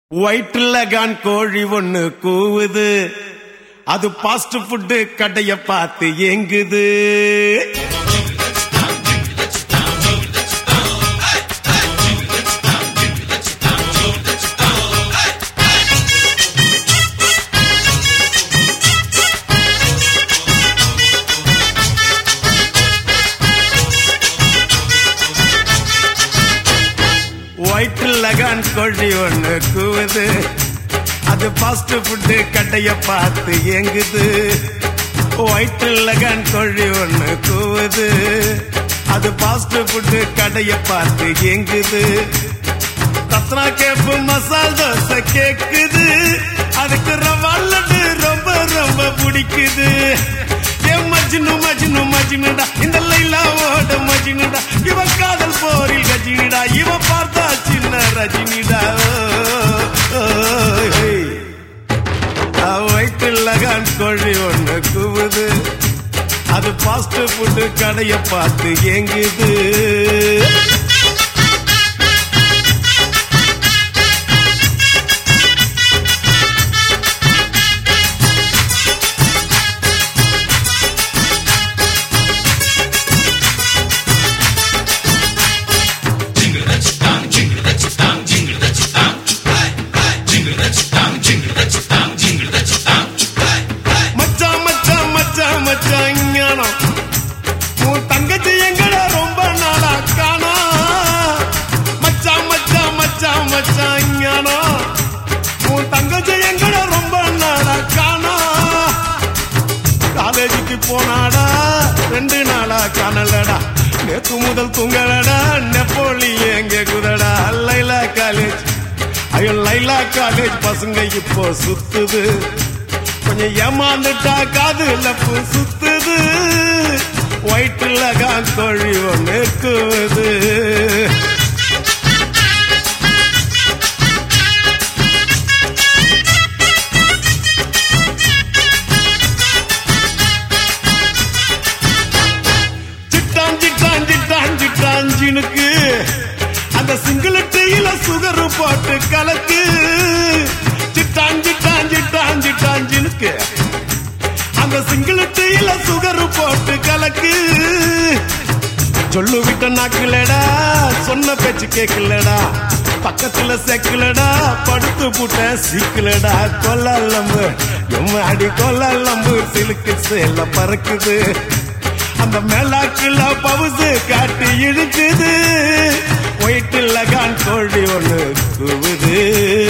வயிற்றுல கான் கோழி ஒண்ணு கூவுது அது பாஸ்ட் ஃபுட்டு கடைய பார்த்து ஏங்குது வயிற்றுல கான் கோழி ஒண்ணு கூவுது அது பாஸ்ட் ஃபுட்டு கடைய பார்த்து ஏங்குது வயிற்றுல கான் கோழி ஒண்ணு கூவுது அது பாஸ்ட் ஃபுட்டு கடைய பார்த்து ஏங்குது ரத்னா கேப்பு மசால் தோசை கேக்குது அதுக்கு ரவா லட்டு ரொம்ப ரொம்ப பிடிக்குது ஏ மஜ்னு மஜ்னு மஜ்னுடா இந்த லைலாவோட மஜ்னுடா இவ காதல் போரில் கஜினிடா இவ பார்த்தா சின்ன ரஜினிடா ஓ, ஓ, ஹே. வயிற்றுல கான் கோழி ஒண்ணு கூவுது அது பாஸ்ட் ஃபுட்டு கடைய பார்த்து ஏங்குது மச்சான் மச்சான் மச்சான் மச்சான் ஞானம் உன் தங்கச்சி எங்கட ரொம்ப நாளா காணா மச்சான் மச்சான் மச்சான் மச்சான் ஞானம் உன் தங்கச்சி எங்கட ரொம்ப நாளா காணா காலேஜுக்கு போனாடா ரெண்டு நாளா காணலடா நேத்து முதல் தூங்கலடா நெப்போலி எங்க குதடா லைலா காலேஜ் ஐயோ லைலா காலேஜ் பசங்க இப்போ சுத்துது கொஞ்சம் ஏமாந்துட்டா காதுல பூ சுத்துது வயிற்றுல காக்கோழி ஒன்று கூவுது சிட்டான் சிட்டான் சிட்டான் சிட்டான் ஜினுக்கு அந்த சிங்கிள் டீல சுகர் போட்டு கலக்கு சிட்டான் சிட்டான் சிட்டான் சிட்டான் ஜினுக்கு அந்த சிங்கிள் டீல சுகர் போட்டு கலக்கு சொல்லு விட்ட நாக்குலடா சொன்ன பேச்சு கேட்கலடா பக்கத்துல செக்கலடா படுத்து புட்ட சிக்கலடா கொல்லம்பு எம்மாடி கொல்லம்பு சிலுக்கு சேல பறக்குது அந்த மேலாக்குல பவுசு காட்டி இழுக்குது ஒயிட்டுல கான் கோழி ஒண்ணு கூவுது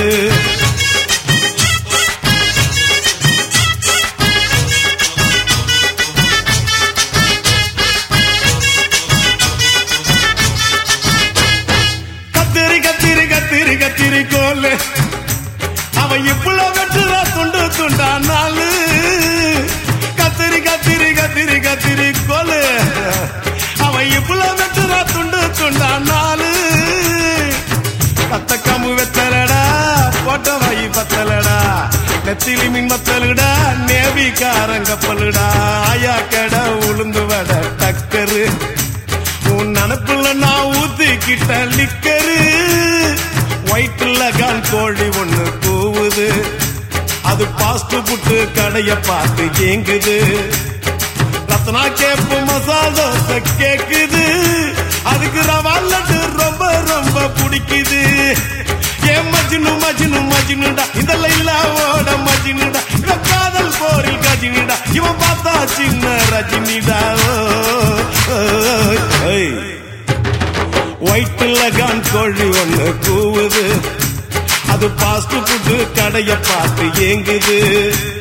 கத்திரி கத்திரி கத்திரி கத்திரி கோலு அவன் இப்புல வெட்டுறா துண்டு துண்டா நாளு கத்திரி கத்திரி கத்திரி கத்திரி கோலு அவன் இப்புல வெட்டுறா துண்டு துண்டா நாளு கத்த கம்பு வெத்தலடா போட்ட வாயி பத்தலடா நெத்திலி மீன் மத்தலுடா நேவி காரங்கப்பலுடா ஆயா கடை உளுந்து வட டக்கரு உன் நினப்புல நான் ஊத்திக்கிட்ட லிக்கரு வயிற்றுல கான் கோழி ஒண்ணு கூவுது அது பாஸ்ட் புட்டு கடைய பார்த்து ஏங்குது ரத்னா கேப்பு மசால் தோசை கேக்குது அதுக்கு ரவா லட்டு ரொம்ப ரொம்ப பிடிக்குது ஏ மஜ்னு மஜ்னு மஜ்னுடா இந்த லைலாவோட மஜ்னுடா இவன் காதல் போரில் கஜினிடா இவன் பார்த்தா சின்ன ரஜினிடா ஓ, ஓ, ஓ, ஏய். வயிற்றுல கான் கோழி ஒண்ணு கூவுது அது பாஸ்ட் ஃபுட்டு கடைய பார்த்து ஏங்குது